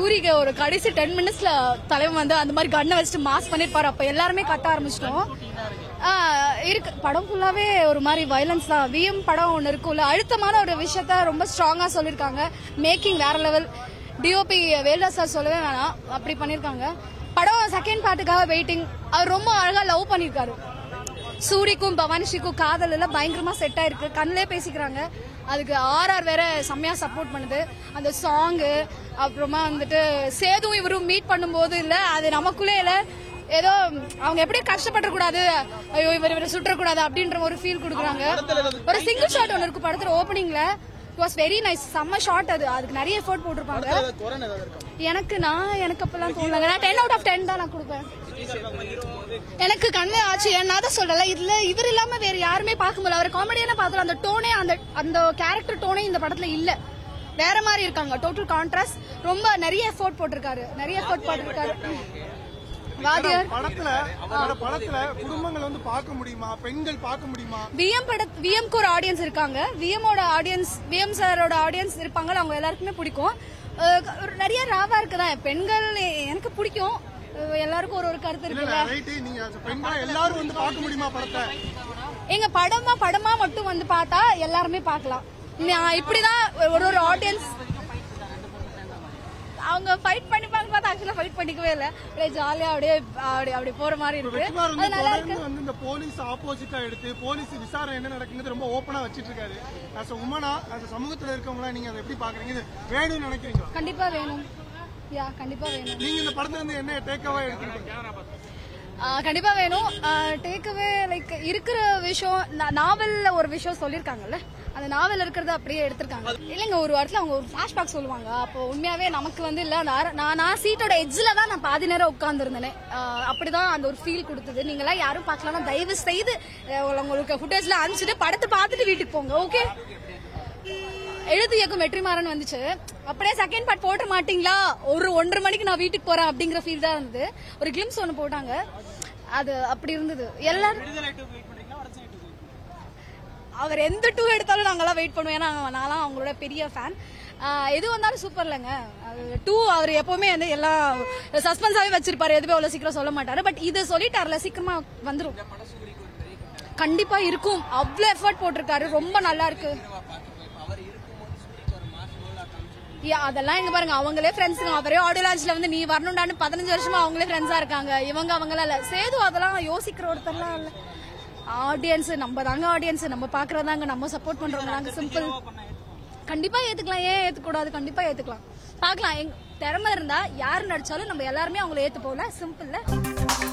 சூரிக்கு ஒரு கடைசி டென் மினிட்ஸ்ல தலைவன் வந்து அந்த மாதிரி கண்ணை வச்சுட்டு மாஸ் பண்ணிருப்பாரு அப்ப எல்லாருமே கத்த ஆரம்பிச்சிட்டோம் ஆ, இருக்கு படம் ஃபுல்லாவே ஒரு மாதிரி வயலன்ஸ் தான் விஎம் படம் ஒன்று இருக்கும்ல அழுத்தமான ஒரு விஷயத்த ரொம்ப ஸ்ட்ராங்கா சொல்லியிருக்காங்க மேக்கிங் வேற லெவல் டிஓபி வேல்தாஸ் சார் சொல்லவே வேணாம் அப்படி பண்ணியிருக்காங்க படம் செகண்ட் பார்ட்டுக்காக வெயிட்டிங் அவர் ரொம்ப அழகா லவ் பண்ணியிருக்காரு சூரிக்கும் பவானிஷிக்கும் காதல் எல்லாம் பயங்கரமா செட் ஆயிருக்கு கண்ணிலே பேசிக்கிறாங்க அதுக்கு ஆர்ஆர் வேற செம்மையா சப்போர்ட் பண்ணுது அந்த சாங்கு அப்புறமா வந்துட்டு சேதும் இவரும் மீட் பண்ணும்போது இல்ல அது நமக்குள்ளே இல்ல ஏதோ அவங்க எப்படி கஷ்டப்பட கூடாது ஐயோ இவர் இவரை சுற்றக்கூடாது அப்படின்ற ஒரு ஃபீல் கொடுக்குறாங்க ஒரு சிங்கிள் ஷாட் ஒன்று இருக்கு படத்துல ஓப்பனிங்ல வாஸ் வெரி நைஸ் செம்ம ஷாட் அது அதுக்கு நிறைய எஃபோர்ட் போட்டிருப்பாங்க எனக்கு நான் எனக்கு அப்பெல்லாம் தோணலங்க நான் டென் அவுட் ஆஃப் டென் தான் நான் கொடுப்பேன் எனக்கு கண்ணு ஆச்சு நான் தான் சொல்றல இதுல இவர் இல்லாம வேற யாருமே பார்க்க முடியல அவர் காமெடியான பார்த்தல அந்த டோனே அந்த அந்த கேரக்டர் டோனே இந்த படத்துல இல்ல வேற மாதிரி இருக்காங்க டோட்டல் கான்ட்ராஸ்ட் ரொம்ப நிறைய எஃபோர்ட் போட்டிருக்காரு நிறைய எஃபோர்ட் போட்டிருக்காரு வாதியார் படத்துல அவரோட படத்துல குடும்பங்கள் வந்து பார்க்க முடியுமா பெண்கள் பார்க்க முடியுமா விஎம் பட விஎம்க்கு ஒரு ஆடியன்ஸ் இருக்காங்க விஎமோட ஆடியன்ஸ் விஎம் சாரோட ஆடியன்ஸ் இருப்பாங்க அவங்க எல்லாருக்குமே பிடிக்கும் அஹ் ஒரு நிறைய ராவா இருக்குதான் பெண்கள் எ- எனக்கு பிடிக்கும் அஹ் எல்லாருக்கும் ஒரு ஒரு கருத்து இருக்குல்ல ரைட்டு நீங்க பெண்களா எல்லாரும் வந்து பார்க்க முடியுமா படத்தை எங்க படமா படமா மட்டும் வந்து பார்த்தா எல்லாருமே பார்க்கலாம் நான் இப்படிதான் ஒரு ஒரு ஆடியன்ஸ் அவங்க ஃபைட் பண்ணிப்பாங்க பார்த்தா ஆக்சுவலா ஃபைட் பண்ணிக்கவே இல்ல அப்படியே ஜாலியா அப்படியே அப்படி அப்படி போற மாதிரி இருக்கு வெற்றிமாறன் அது வந்து நல்லா இருக்கு தொடர்ந்து வந்து இந்த போலீஸ் ஆப்போசிட்டா எடுத்து போலீஸ் விசாரணை என்ன நடக்குங்கிறது ரொம்ப ஓப்பனா வச்சிட்டு இருக்காரு அஸ் உமனா அந்த சமூகத்துல இருக்கவங்களா நீங்க அதை எப்படி பாக்குறீங்க இது வேணும்னு நினைக்கிறீங்களா கண்டிப்பா வேணும் யா கண்டிப்பா வேணும் நீங்க இந்த படத்துல இருந்து என்ன டேக்காவா எடுத்துக்கிட்டீங்க ஆ, கண்டிப்பா வேணும் டேக்அவே லைக் இருக்கிற விஷயம் நா- நாவல்ல ஒரு விஷயம் சொல்லிருக்காங்கல்ல அந்த நாவல் இருக்கிறத அப்படியே எடுத்திருக்காங்க இல்லைங்க ஒரு வாரத்துல அவங்க ஒரு ஃபிளாஷ்பேக் சொல்லுவாங்க அப்போ உண்மையாவே நமக்கு வந்து இல்ல அந்த அர- நான் நான் சீட்டோட எட்ஜில் தான் நான் பாதி நேரம் உட்கார்ந்துருந்தேன் அப்படிதான் அந்த ஒரு ஃபீல் கொடுத்தது நீங்களாம் யாரும் பார்க்கலாம் தயவு செய்து அஹ், உங்களுக்கு ஃபுட்டேஜ்ல அனுப்பிச்சிட்டு படத்தை பார்த்துட்டு வீட்டுக்கு போங்க ஓகே எழுத்து இயக்கம் வெற்றிமாறன் வந்துச்சு அப்படியே செகண்ட் பார்ட் போட்ட மாட்டீங்களா ஒரு ஒன்றரை மணிக்கு நான் வீட்டுக்கு போறேன் அப்படிங்கிற ஃபீல் தான் இருந்தது ஒரு கிளிம்ஸ் ஒன்று போட்டாங்க அது அப்படி இருந்தது எல்லாரும் அவர் எந்த டூ எடுத்தாலும் நாங்கெல்லாம் வெயிட் பண்ணுவோம் ஏன்னா நான்லாம் அவங்களோட பெரிய ஃபேன் எது வந்தாலும் சூப்பர் இல்லைங்க டூ அவர் எப்பவுமே வந்து எல்லாம் சஸ்பென்ஸாவே வச்சிருப்பாரு எதுவுமே அவ்வளவு சீக்கிரம் சொல்ல மாட்டாரு பட் இது சொல்லிட்டாருல சீக்கிரமா வந்துரும் கண்டிப்பா இருக்கும் அவ்வளவு எஃபர்ட் போட்டிருக்காரு ரொம்ப நல்லா இருக்கு யா, அதெல்லாம் இங்க பாருங்க அவங்களே ஃப்ரெண்ட்ஸ் அவரே ஆடியோ லான்ச்ல வந்து நீ வரணும்டான்னு பதினஞ்சு வருஷமா அவங்களே ஃப்ரெண்ட்ஸா இருக்காங்க இவங்க அவங்களாம் இல்ல சேது அதெல்லாம் யோசிக்கிற ஒருத்தர்லாம் இல்ல ஆடியன்ஸ் நம்ம தாங்க ஆடியன்ஸ் நம்ம பாக்குறதாங்க நம்ம சப்போர்ட் பண்றவங்க தாங்க சிம்பிள் கண்டிப்பா ஏத்துக்கலாம் ஏன் ஏத்துக்கூடாது கண்டிப்பா ஏத்துக்கலாம் பார்க்கலாம் எங்க திறமை இருந்தா யாரு நடிச்சாலும் நம்ம எல்லாருமே அவங்கள ஏத்து போல சிம்பிள்ல